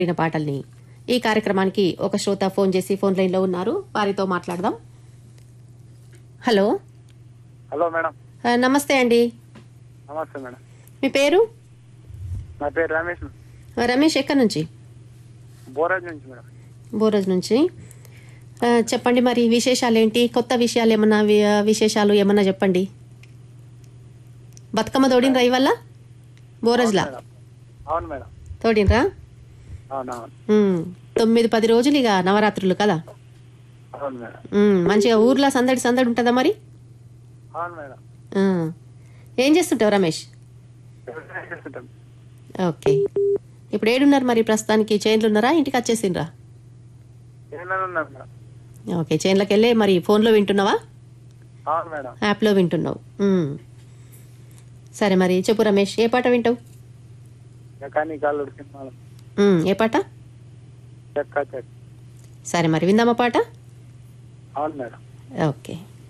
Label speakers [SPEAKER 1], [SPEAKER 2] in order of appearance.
[SPEAKER 1] విన పాటల్ని ఈ కార్యక్రమానికి ఒక శ్రోత ఫోన్ చేసి ఫోన్ లైన్ లో ఉన్నారు వారితో మాట్లాడదాం హలో
[SPEAKER 2] హలో మేడం
[SPEAKER 1] ఆ, నమస్తే అండి
[SPEAKER 2] నమస్తే మేడం
[SPEAKER 1] మీ పేరు
[SPEAKER 2] నా పేరు రమేష్
[SPEAKER 1] ఆ, రమేష్ ఎక్కడి నుంచి
[SPEAKER 2] బోరాజ్ నుంచి మేడం
[SPEAKER 1] బోరోజ్ నుంచి ఆ, చెప్పండి మరి విశేషాలు ఏంటి కొత్త విషయాలు ఏమన్నా వి- విశేషాలు ఏమన్నా చెప్పండి బతుకమ్మ తోడినరా ఇవల్ల బోరోజ్లా
[SPEAKER 2] మేడం. అవును మేడం
[SPEAKER 1] తోడినరా
[SPEAKER 2] అవును అవును
[SPEAKER 1] ఉమ్, తొమ్మిది పది రోజులు ఇక నవరాత్రులు కదా
[SPEAKER 2] అవును మేడం
[SPEAKER 1] ఉమ్, మంచిగా ఊర్లో సందడి సందడి ఉంటుందా మరి
[SPEAKER 2] అవును మేడం
[SPEAKER 1] ఆ. ఏం చేస్తుంటావు రమేష్
[SPEAKER 2] వ్యవసాయం చేస్తుంటాం
[SPEAKER 1] ఓకే ఇప్పుడు ఏడున్నారు మరి ప్రస్తుతానికి చైన్లు ఉన్నారా ఇంటికి వచ్చేసిండ్రా
[SPEAKER 2] ఏమైనా ఉన్నాం మేడం
[SPEAKER 1] ఓకే చైన్లోకి వెళ్ళే మరి ఫోన్లో వింటున్నావా
[SPEAKER 2] అవును మేడం
[SPEAKER 1] యాప్లో వింటున్నావు ఉమ్. సరే మరి చెప్పు రమేష్ ఏ పాట వింటావు
[SPEAKER 2] మెకానిక్ అల్లుడు సినిమాలో
[SPEAKER 1] ఉమ్, ఏ పాట
[SPEAKER 2] చెక్క చెక్
[SPEAKER 1] సరే మరి విందామా పాట
[SPEAKER 2] అవును మేడం
[SPEAKER 1] ఓకే